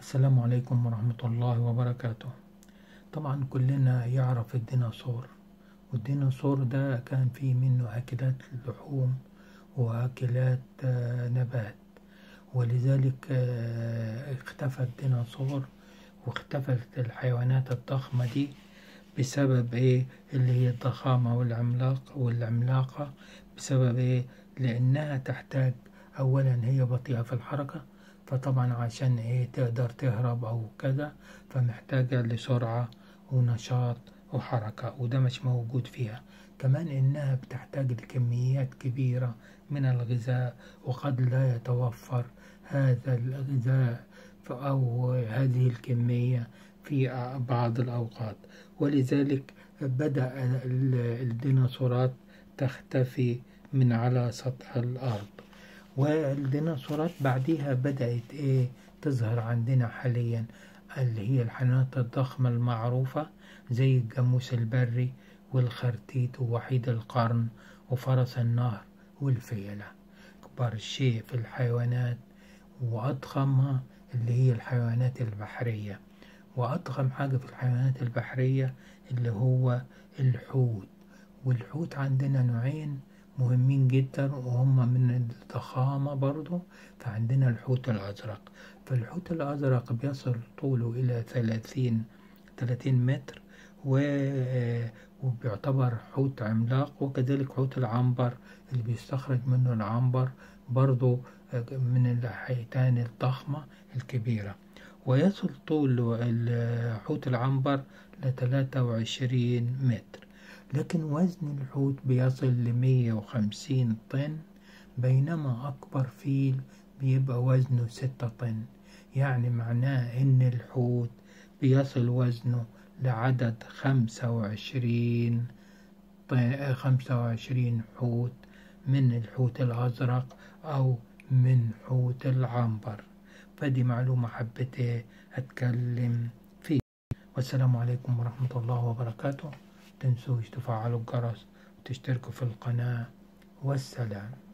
السلام عليكم ورحمة الله وبركاته طبعا كلنا يعرف الديناصور والديناصور ده كان فيه منه أكلات لحوم وأكلات آه، نبات ولذلك آه، اختفى الديناصور واختفت الحيوانات الضخمة دي بسبب ايه اللي هي الضخامة والعملاق والعملاقة بسبب ايه لأنها تحتاج أولا هي بطيئة في الحركة فطبعا عشان ايه تقدر تهرب أو كذا فمحتاجة لسرعة ونشاط وحركة وده مش موجود فيها كمان إنها بتحتاج لكميات كبيرة من الغذاء وقد لا يتوفر هذا الغذاء ف- أو هذه الكمية في بعض الأوقات ولذلك بدأ ال- الديناصورات تختفي من على سطح الأرض والديناصورات بعديها بدأت إيه تظهر عندنا حاليا اللي هي الحيوانات الضخمة المعروفة زي الجاموس البري والخرتيت ووحيد القرن وفرس النهر والفيلة كبار الشيء في الحيوانات وأضخمها اللي هي الحيوانات البحرية وأضخم حاجة في الحيوانات البحرية اللي هو الحوت والحوت عندنا نوعين مهمين جدا وهم من الضخامة برضو فعندنا الحوت الأزرق فالحوت الأزرق بيصل طوله إلى ثلاثين ثلاثين متر و- وبيعتبر حوت عملاق وكذلك حوت العنبر اللي بيستخرج منه العنبر برضو من الحيتان الضخمة الكبيرة ويصل طول ال- حوت العنبر لتلاتة وعشرين متر لكن وزن الحوت بيصل لمية وخمسين طن بينما أكبر فيل بيبقى وزنه ستة طن يعني معناه إن الحوت بيصل وزنه لعدد خمسة وعشرين خمسة وعشرين حوت من الحوت الأزرق أو من حوت العنبر فدي معلومة حبيت أتكلم فيه والسلام عليكم ورحمة الله وبركاته تنسوش تفعلوا الجرس وتشتركوا في القناة والسلام